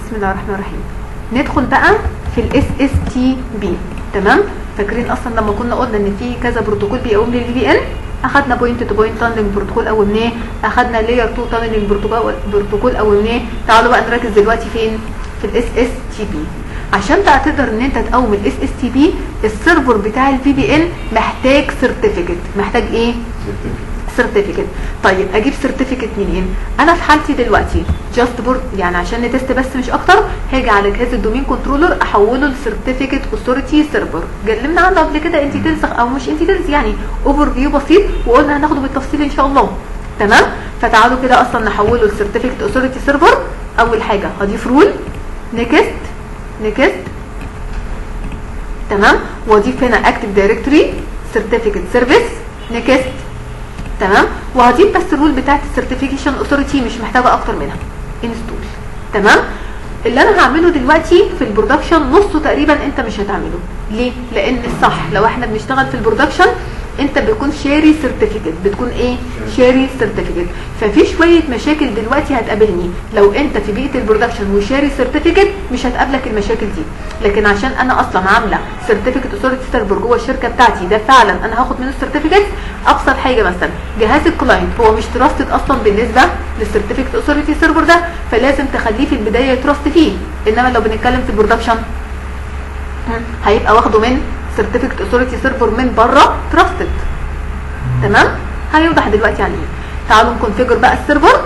بسم الله الرحمن الرحيم ندخل بقى في الاس اس تي بي تمام فاكرين اصلا لما كنا قلنا ان في كذا بروتوكول بيقوم للفي بي ان اخدنا بوينت تو بوينت تانلينج بروتوكول قومناه اخدنا لاير 2 تانلينج بروتوكول بروتوكول قومناه تعالوا بقى نركز دلوقتي فين في الاس اس تي بي عشان بقى تقدر ان انت تقوم الاس اس تي بي السيرفر بتاع الفي بي ان محتاج سيرتيفيكت محتاج ايه سيرتيفيكت طيب اجيب سيرتيفيكت منين انا في حالتي دلوقتي جاست بورد يعني عشان نتست بس مش اكتر هاجي على جهاز الدومين كنترولر احوله لسيرتيفيكت اوثورتي سيرفر اتكلمنا عنه قبل كده انت تلزق او مش انت تلزق يعني اوفر فيو بسيط وقلنا هناخده بالتفصيل ان شاء الله تمام فتعالوا كده اصلا نحوله لسيرتيفيكت اوثورتي سيرفر اول حاجه هضيف رول نيكست نيكست تمام واضيف هنا اكتف دايركتوري سيرتيفيكت سيرفيس نيكست تمام وهضيف بس الرول بتاعت السيرتيفيكيشن اوثورتي مش محتاجه اكتر منها انستول تمام اللي انا هعمله دلوقتي في البرودكشن نصه تقريبا انت مش هتعمله ليه لان الصح لو احنا بنشتغل في البرودكشن انت بتكون شاري سيرتيفيكت بتكون ايه شاري سيرتيفيكت ففي شويه مشاكل دلوقتي هتقابلني لو انت في بيئه البرودكشن وشاري سيرتيفيكت مش هتقابلك المشاكل دي لكن عشان انا اصلا عامله سيرتيفيكت اوثورتي سيرفر جوه الشركه بتاعتي ده فعلا انا هاخد منه السيرتيفيكت ابسط حاجه مثلا جهاز الكلاينت هو مش تراستد اصلا بالنسبه للسيرتيفيكت اوثورتي سيرفر ده فلازم تخليه في البدايه تراست فيه انما لو بنتكلم في البرودكشن هيبقى واخده من سيرتيفيكت اوثورتي سيرفر من بره تراستد تمام هيوضح دلوقتي يعني ايه تعالوا نكونفيجر بقى السيرفر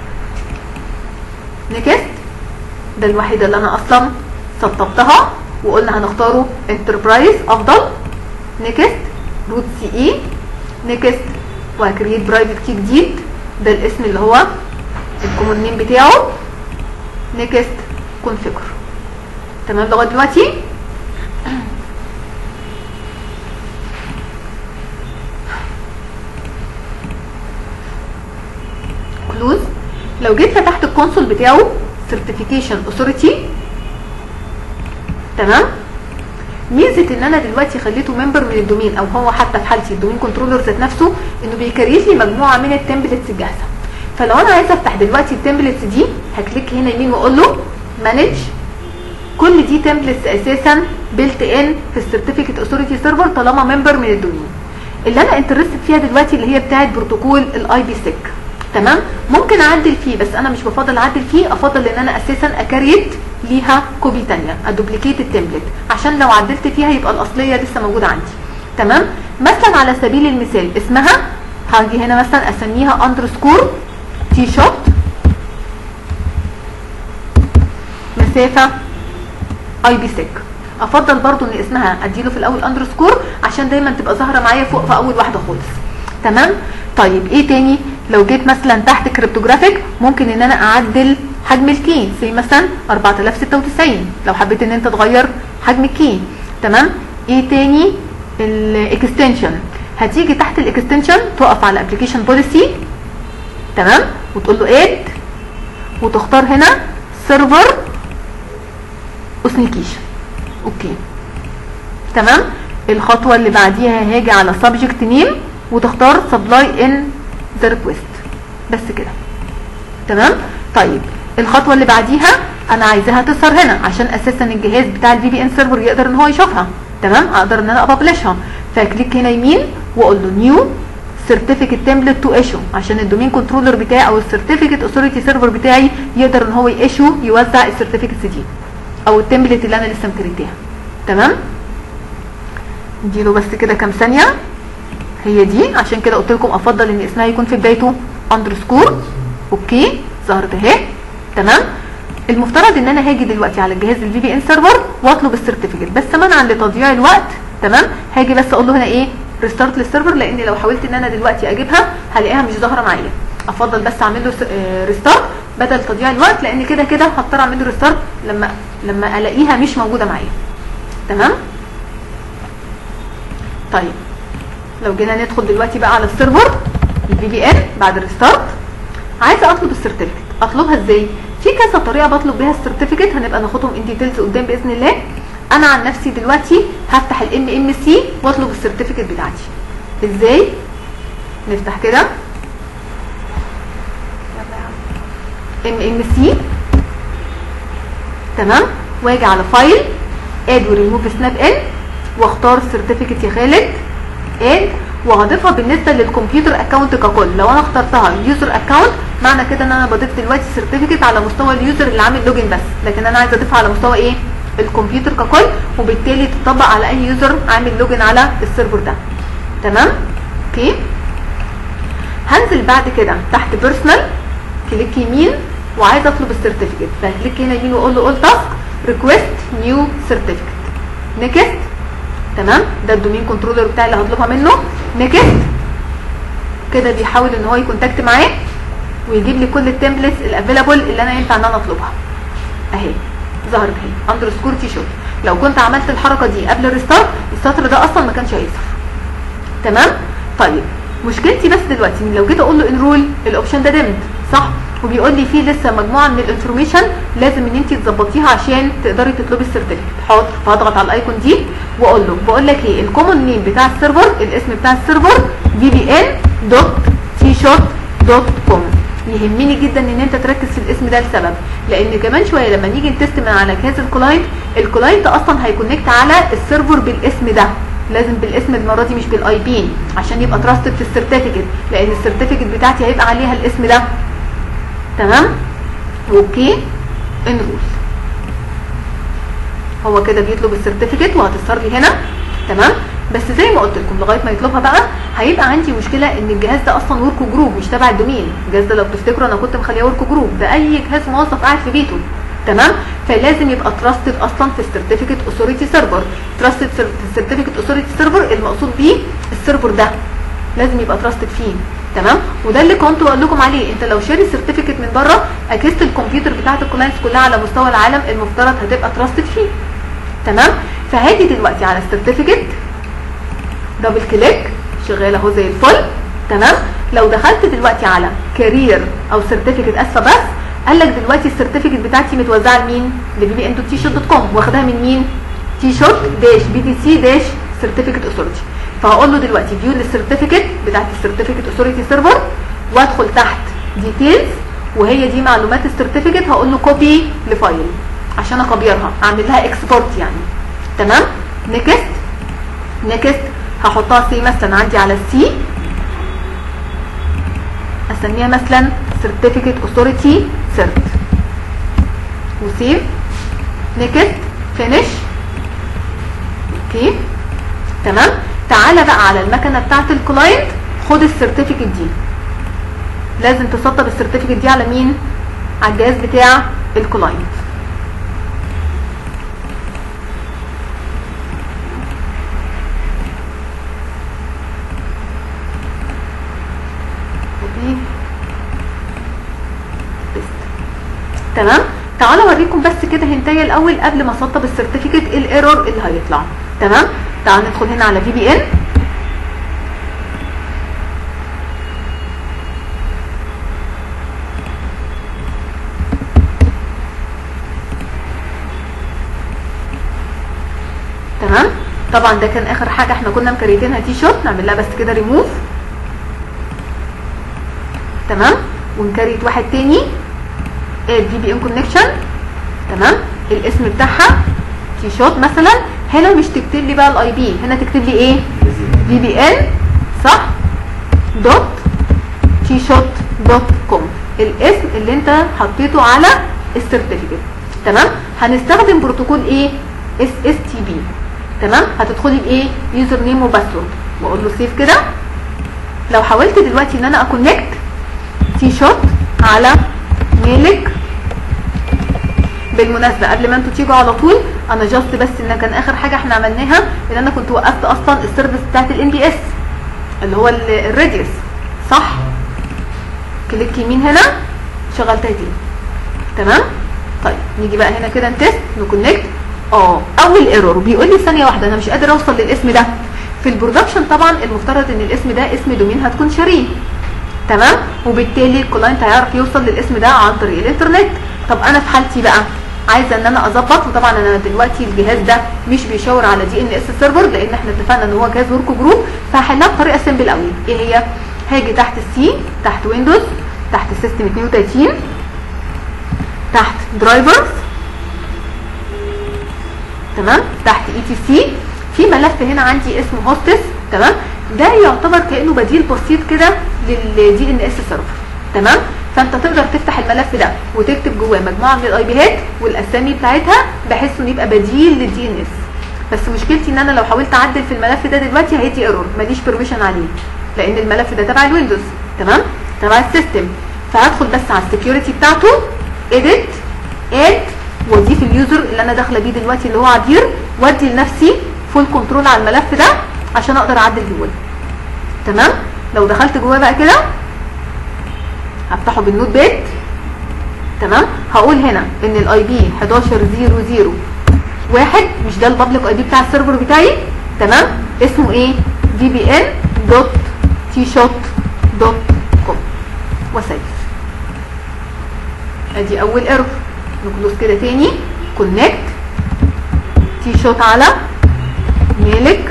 نيكست ده الوحيده اللي انا اصلا سطبتها وقلنا هنختاره انتربرايز افضل نيكست روت سي اي نيكست وهكريت برايفت كي جديد ده الاسم اللي هو الكومن نيم بتاعه نيكست كونفيجر تمام لغايه دلوقتي كلوز لو جيت فتحت الكونسول بتاعه سيرتيفيكيشن اوثوريتي تمام ميزه ان انا دلوقتي خليته ممبر من الدومين او هو حتى في حالتي الدومين كنترولر ذات نفسه انه بيكريت لي مجموعه من التمبلتس الجاهزه فلو انا عايزه افتح دلوقتي التمبلتس دي هكليك هنا يمين واقول له مانج كل دي تمبلتس اساسا بيلت ان في السيرتيفيكت اوثوريتي سيرفر طالما ممبر من الدومين اللي انا انترستد فيها دلوقتي اللي هي بتاعه بروتوكول الاي بي سيك تمام ممكن اعدل فيه بس انا مش بفضل اعدل فيه افضل ان انا اساسا اكريت ليها كوبي ثانيه ادوبليكيت التمبلت عشان لو عدلت فيها يبقى الاصليه لسه موجوده عندي تمام مثلا على سبيل المثال اسمها هاجي هنا مثلا اسميها اندرسكور تي شوت مسافه اي بي سيك افضل برضو ان اسمها اديله في الاول اندرسكور عشان دايما تبقى ظاهره معايا فوق في اول واحده خالص تمام طيب ايه تاني لو جيت مثلا تحت كريبتوجرافيك ممكن ان انا اعدل حجم الكي زي مثلا 4096 لو حبيت ان انت تغير حجم الكي تمام ايه تاني الاكستنشن هتيجي تحت الاكستنشن تقف على ابلكيشن بوليسي تمام وتقول له اد وتختار هنا سيرفر اوثنيكيشن اوكي تمام الخطوه اللي بعديها هاجي على سبجكت نيم وتختار سبلاي ان ذا ريكويست بس كده تمام طيب الخطوه اللي بعديها انا عايزاها تظهر هنا عشان اساسا الجهاز بتاع الفي بي ان سيرفر يقدر ان هو يشوفها تمام اقدر ان انا ابلشها فكليك هنا يمين واقول له نيو سيرتيفيكت تمبلت تو ايشو عشان الدومين كنترولر بتاعي او السيرتيفيكت اوثوريتي سيرفر بتاعي يقدر ان هو يشو يوزع السيرتيفيكتس دي او التمبلت اللي انا لسه مكريتها تمام اديله بس كده كام ثانيه هي دي عشان كده قلت لكم افضل ان اسمها يكون في بدايته اندرسكور اوكي ظهرت اهي تمام المفترض ان انا هاجي دلوقتي على الجهاز الفي بي ان سيرفر واطلب السيرتيفيكت بس منعا لتضييع الوقت تمام هاجي بس اقول له هنا ايه ريستارت للسيرفر لان لو حاولت ان انا دلوقتي اجيبها هلاقيها مش ظاهره معايا افضل بس اعمل له ريستارت بدل تضييع الوقت لان كده كده هضطر اعمل له ريستارت لما لما الاقيها مش موجوده معايا تمام طيب لو جينا ندخل دلوقتي بقى على السيرفر الفي بي ان بعد الريستارت عايزه اطلب السيرتيفيكت اطلبها ازاي في كذا طريقه بطلب بيها السيرتيفيكت هنبقى ناخدهم ان ديتيلز قدام باذن الله انا عن نفسي دلوقتي هفتح الام ام سي واطلب السيرتيفيكت بتاعتي ازاي نفتح كده ام ام سي تمام واجي على فايل اد وريموف سناب ان واختار سيرتيفيكت يا خالد اد وهضيفها بالنسبه للكمبيوتر اكونت ككل لو انا اخترتها يوزر اكونت معنى كده ان انا بضيف دلوقتي سيرتيفيكت على مستوى اليوزر اللي عامل لوجن بس لكن انا عايزه اضيفها على مستوى ايه الكمبيوتر ككل وبالتالي تطبق على اي يوزر عامل لوجن على السيرفر ده تمام اوكي هنزل بعد كده تحت بيرسونال كليك يمين وعايزه اطلب السيرتيفيكت فكليك هنا يمين واقول له اول تاسك ريكويست نيو سيرتيفيكت نيكست تمام ده الدومين كنترولر بتاعي اللي هطلبها منه نيكست كده بيحاول ان هو يكونتاكت معاه ويجيب لي كل التمبلتس الافيلابل اللي انا ينفع ان انا اطلبها اهي ظهرت اهي اندرسكور تي شوت لو كنت عملت الحركه دي قبل الريستارت السطر ده اصلا ما كانش هيظهر تمام طيب مشكلتي بس دلوقتي إن لو جيت اقول له انرول الاوبشن ده دمت صح وبيقول لي فيه لسه مجموعه من الانفورميشن لازم ان انت تظبطيها عشان تقدري تطلبي السيرتيفيكت حاضر فهضغط على الايكون دي واقول له بقول لك ايه الكومن نيم بتاع السيرفر الاسم بتاع السيرفر في بي ان دوت تي شوت دوت كوم يهمني جدا ان انت تركز في الاسم ده لسبب لان كمان شويه لما نيجي نتست من على جهاز الكلاينت الكلاينت اصلا هيكونكت على السيرفر بالاسم ده لازم بالاسم المره دي مش بالاي بي عشان يبقى تراستد في السيرتيفيكت لان السيرتيفيكت بتاعتي هيبقى عليها الاسم ده تمام اوكي انرول هو كده بيطلب السيرتيفيكت وهتظهر لي هنا تمام بس زي ما قلت لكم لغايه ما يطلبها بقى هيبقى عندي مشكله ان الجهاز ده اصلا ورك جروب مش تبع الدومين الجهاز ده لو تفتكروا انا كنت مخليه ورك جروب ده اي جهاز موظف قاعد في بيته تمام فلازم يبقى تراستد اصلا في السيرتيفيكت اوثوريتي سيرفر تراستد في السيرتيفيكت اوثوريتي سيرفر المقصود بيه السيرفر ده لازم يبقى تراستد فيه تمام وده اللي كنت بقول لكم عليه انت لو شاري سيرتيفيكت من بره اجهزه الكمبيوتر بتاعت الكلاينتس كلها على مستوى العالم المفترض هتبقى تراستد فيه تمام فهاجي دلوقتي على السيرتيفيكت دبل كليك شغال اهو زي الفل تمام لو دخلت دلوقتي على كارير او سيرتيفيكت اسفه بس قال لك دلوقتي السيرتيفيكت بتاعتي متوزعه لمين لبي بي ان تي شوت دوت كوم واخدها من مين تي شوت داش بي تي سي داش سيرتيفيكت اوثورتي فهقول له دلوقتي فيو للسيرتيفيكت بتاعت السيرتيفيكت اوثوريتي سيرفر وادخل تحت ديتيلز وهي دي معلومات السيرتيفيكت هقول له كوبي لفايل عشان اكبرها اعمل لها اكسبورت يعني تمام نيكست نيكست هحطها سي مثلا عندي على السي اسميها مثلا سيرتيفيكت اوثوريتي سيرت وسيف نيكست فينيش اوكي تمام تعالى بقى على المكنه بتاعت الكلاينت خد السيرتيفيكت دي لازم تسطب السيرتيفيكت دي على مين على الجهاز بتاع الكلاينت تمام تعالوا اوريكم بس كده هنتايه الاول قبل ما اسطب السيرتيفيكت ايه الايرور اللي هيطلع تمام تعالوا ندخل هنا على في بي ان تمام طبعا ده كان اخر حاجه احنا كنا مكريتينها تي شوت نعمل لها بس كده ريموف تمام ونكريت واحد تاني اد في بي ان كونكشن تمام الاسم بتاعها تي شوت مثلا هنا مش تكتب لي بقى الاي بي هنا تكتب لي ايه في بي ان صح دوت تي شوت دوت كوم الاسم اللي انت حطيته على السيرتيفيكت تمام هنستخدم بروتوكول ايه اس اس تي بي تمام هتدخلي بايه يوزر نيم وباسورد واقول له سيف كده لو حاولت دلوقتي ان انا اكونكت تي شوت على ميلك بالمناسبه قبل ما انتوا تيجوا على طول انا جاست بس ان كان اخر حاجه احنا عملناها ان انا كنت وقفت اصلا السيرفيس بتاعت الان بي اس اللي هو الراديوس صح كليك يمين هنا شغلتها دي تمام طيب نيجي بقى هنا كده نتست نكونكت اه اول ايرور بيقول لي ثانيه واحده انا مش قادر اوصل للاسم ده في البرودكشن طبعا المفترض ان الاسم ده اسم دومين هتكون شاريه تمام وبالتالي الكلاينت هيعرف يوصل للاسم ده عن طريق الانترنت طب انا في حالتي بقى عايزه ان انا اظبط وطبعا انا دلوقتي الجهاز ده مش بيشاور على دي ان اس سيرفر لان احنا اتفقنا ان هو جهاز ورك جروب فهحلها بطريقه سيمبل قوي ايه هي هاجي تحت السي تحت ويندوز تحت سيستم 32 تحت درايفرز تمام تحت اي تي سي في ملف هنا عندي اسمه هوستس تمام ده يعتبر كانه بديل بسيط كده للدي ان اس سيرفر تمام فانت تقدر تفتح الملف ده وتكتب جواه مجموعه من الاي بيات والاسامي بتاعتها بحيث انه يبقى بديل للدي ان اس بس مشكلتي ان انا لو حاولت اعدل في الملف ده دلوقتي هيدي ايرور ماليش بيرميشن عليه لان الملف ده تبع الويندوز تمام تبع السيستم فهدخل بس على السكيورتي بتاعته اديت اد واضيف اليوزر اللي انا داخله بيه دلوقتي اللي هو عبير وادي لنفسي فول كنترول على الملف ده عشان اقدر اعدل جواه تمام لو دخلت جواه بقى كده هفتحه بالنوت باد تمام هقول هنا ان الاي بي 1100 واحد مش ده البابليك اي بي بتاع السيرفر بتاعي تمام اسمه ايه في بي ان دوت تي شوت دوت كوم وسيف ادي اول ايرور نكلوز كده تاني كونكت تي شوت على مالك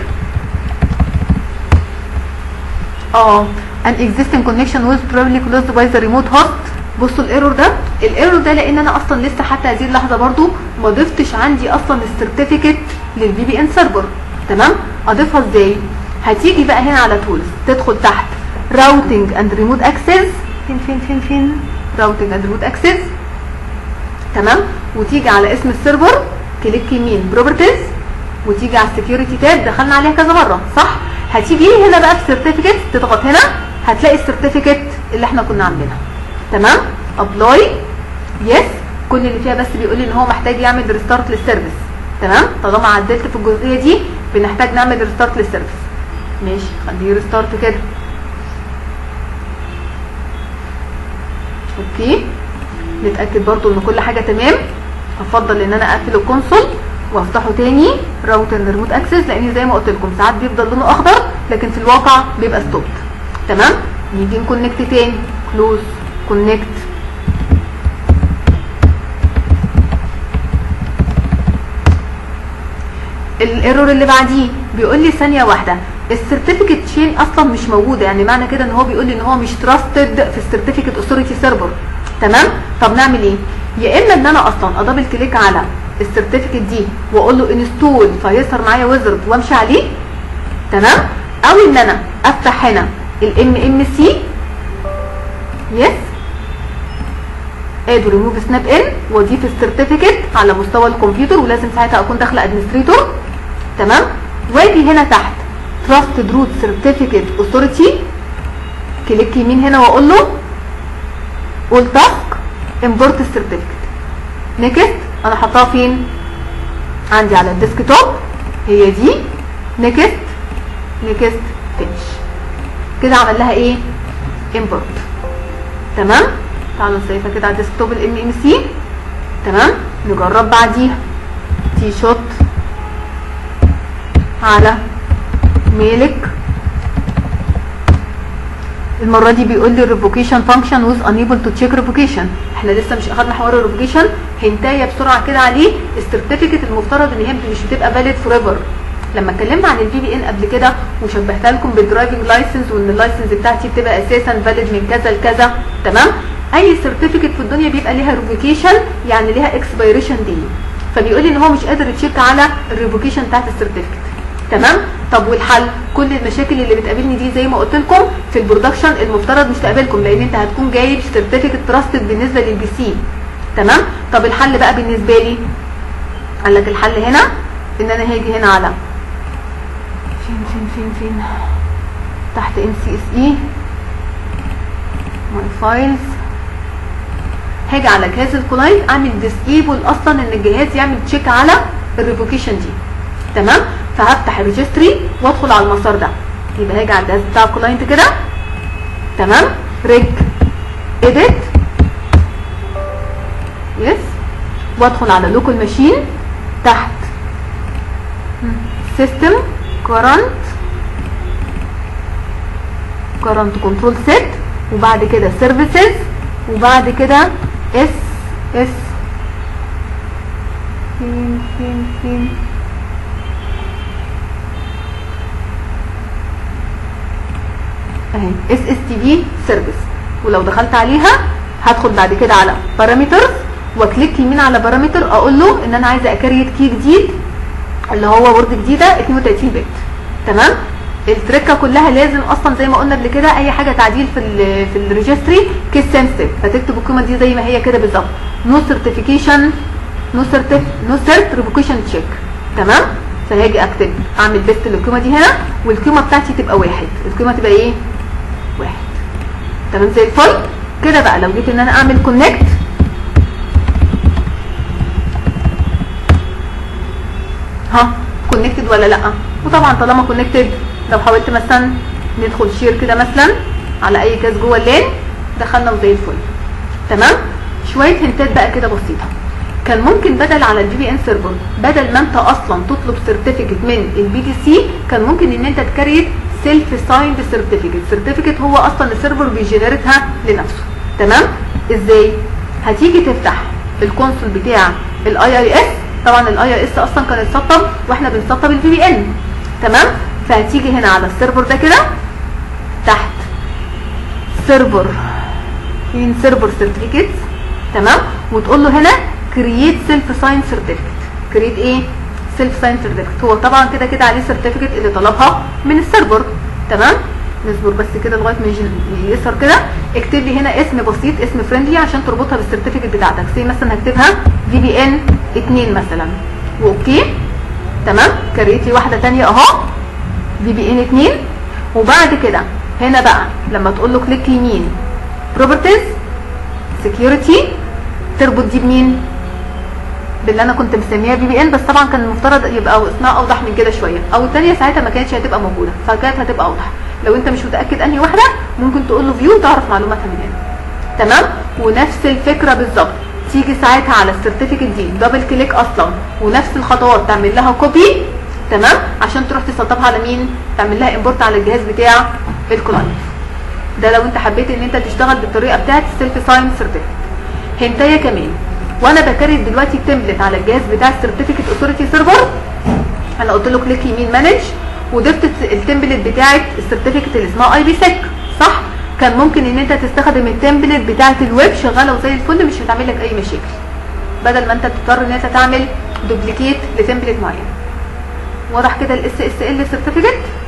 اه an existing connection was probably closed by the remote host بصوا الايرور ده الايرور ده لان انا اصلا لسه حتى هذه اللحظه برضو ما ضفتش عندي اصلا السيرتيفيكت للفي بي ان سيرفر تمام اضيفها ازاي هتيجي بقى هنا على تولز تدخل تحت راوتنج اند ريموت اكسس فين فين فين فين راوتنج اند ريموت اكسس تمام وتيجي على اسم السيرفر كليك يمين بروبرتيز وتيجي على السكيورتي تاب دخلنا عليها كذا مره صح هتيجي لي هنا بقى في سيرتيفيكت تضغط هنا هتلاقي السيرتيفيكت اللي احنا كنا عاملينها تمام ابلاي يس كل اللي فيها بس بيقول لي ان هو محتاج يعمل ريستارت للسيرفيس تمام طالما عدلت في الجزئيه دي بنحتاج نعمل ريستارت للسيرفيس ماشي خليه ريستارت كده اوكي نتاكد برضو ان كل حاجه تمام هفضل ان انا اقفل الكونسول وافتحه تاني راوتر ريموت اكسس لان زي ما قلت لكم ساعات بيفضل لونه اخضر لكن في الواقع بيبقى ستوب تمام نيجي نكونكت تاني كلوز كونكت الايرور اللي بعديه بيقول لي ثانيه واحده السيرتيفيكت تشين اصلا مش موجوده يعني معنى كده ان هو بيقول لي ان هو مش تراستد في السيرتيفيكت اوثوريتي سيرفر تمام طب نعمل ايه يا اما ان انا اصلا ادبل كليك على السيرتيفيكت دي واقول له انستول فيظهر معايا ويزرد وامشي عليه تمام او ان انا افتح هنا الام ام سي يس اد ريموف سناب ان واضيف السيرتيفيكت على مستوى الكمبيوتر ولازم ساعتها اكون داخله ادمنستريتور تمام واجي هنا تحت تراستد روت سيرتيفيكت اوثوريتي كليك يمين هنا واقول له قول تاسك امبورت السيرتيفيكت نكست انا حطاها فين عندي على الديسك توب هي دي نكست نكست فينش كده عمل لها ايه امبورت تمام تعالوا نسيفها كده على الديسك توب الام ام سي تمام نجرب بعديها تي شوت على مالك المره دي بيقول لي الريفوكيشن فانكشن ويز انيبل تو تشيك ريفوكيشن احنا لسه مش اخدنا حوار الريفوكيشن هنتايه بسرعه كده عليه السيرتيفيكت المفترض ان هي مش بتبقى فاليد فور ايفر لما اتكلمنا عن الفي بي ان قبل كده وشبهتها لكم بالدرايفنج لايسنس وان اللايسنس بتاعتي بتبقى اساسا فاليد من كذا لكذا تمام اي سيرتيفيكت في الدنيا بيبقى ليها ريفوكيشن يعني ليها اكسبيريشن دي فبيقول لي ان هو مش قادر يتشيك على الريفوكيشن بتاعت السيرتيفيكت تمام طب والحل كل المشاكل اللي بتقابلني دي زي ما قلت لكم في البرودكشن المفترض مش تقابلكم لان انت هتكون جايب سيرتيفيكت تراستد بالنسبه للبي سي تمام طب الحل بقى بالنسبه لي قال لك الحل هنا ان انا هاجي هنا على فين فين فين فين تحت ام سي اس اي ماي فايلز هاجي على جهاز الكلاينت اعمل ديسيبل اصلا ان الجهاز يعمل تشيك على الريفوكيشن دي تمام فهفتح الريجستري وادخل على المسار ده يبقى هاجي على الجهاز بتاع الكلاينت كده تمام ريج اديت يس وادخل على لوكال ماشين تحت سيستم كورنت كورنت كنترول سيت وبعد كده سيرفيسز وبعد كده اس اس فين فين فين اهي اس اس تي في سيرفيس ولو دخلت عليها هدخل بعد كده على بارامترز واكليك يمين على بارامتر اقول له ان انا عايزه اكريت كي جديد اللي هو وورد جديده 32 بت تمام التركه كلها لازم اصلا زي ما قلنا قبل كده اي حاجه تعديل في ال في الريجستري كيس سنسيتيف فتكتب القيمه دي زي ما هي كده بالظبط نو سيرتيفيكيشن نو سيرتيف نو سيرت ريفوكيشن تشيك تمام فهاجي اكتب اعمل بيست للقيمه دي هنا والقيمه بتاعتي تبقى واحد القيمه تبقى ايه واحد تمام زي الفل كده بقى لو جيت ان انا اعمل كونكت ها كونكتد ولا لا وطبعا طالما كونكتد لو حاولت مثلا ندخل شير كده مثلا على اي كاس جوه اللين دخلنا وزي الفل تمام شويه هنتات بقى كده بسيطه كان ممكن بدل على الفي بي ان سيرفر بدل ما انت اصلا تطلب سيرتيفيكت من البي دي سي كان ممكن ان انت تكريت سيلف سايند سيرتيفيكت سيرتيفيكت هو اصلا السيرفر بيجنريتها لنفسه تمام ازاي هتيجي تفتح الكونسول بتاع الاي اي اس طبعا الاي اي اس اصلا كان اتسطب واحنا بنسطب الفي بي ان تمام فهتيجي هنا على السيرفر ده كده تحت سيرفر فين سيرفر سيرتيفيكتس تمام وتقول له هنا كرييت سيلف ساين سيرتيفيكت كرييت ايه سيلف ساين سيرتيفيكت هو طبعا كده كده عليه سيرتيفيكت اللي طلبها من السيرفر تمام نصبر بس كده لغايه ما يجي يسر كده اكتب لي هنا اسم بسيط اسم فريندلي عشان تربطها بالسيرتيفيكت بتاعتك زي مثلا هكتبها في بي ان 2 مثلا واوكي تمام كريت لي واحده ثانيه اهو في بي ان 2 وبعد كده هنا بقى لما تقول له كليك يمين بروبرتيز سكيورتي تربط دي بمين باللي انا كنت مسميها في بي ان بس طبعا كان المفترض يبقى اسمها اوضح من كده شويه او الثانيه ساعتها ما كانتش هتبقى موجوده فكانت هتبقى اوضح لو انت مش متاكد انهي واحده ممكن تقول له فيو تعرف معلوماتها من هنا تمام ونفس الفكره بالظبط تيجي ساعتها على السيرتيفيكت دي دبل كليك اصلا ونفس الخطوات تعمل لها كوبي تمام عشان تروح تسطبها على مين تعمل لها امبورت على الجهاز بتاع الكلاينت ده لو انت حبيت ان انت تشتغل بالطريقه بتاعت السيلف ساين سيرتيفيكت هنتايه كمان وانا بكريت دلوقتي تمبلت على الجهاز بتاع السيرتيفيكت اوثورتي سيرفر انا قلت له كليك يمين مانج وضفت التمبلت بتاعت السيرتيفيكت اللي اسمها اي بي سيك صح كان ممكن ان انت تستخدم التمبلت بتاعت الويب شغاله وزي الفل مش هتعمل لك اي مشاكل بدل ما انت تضطر ان انت تعمل دوبليكيت لتمبلت معين واضح كده الاس اس ال سيرتيفيكت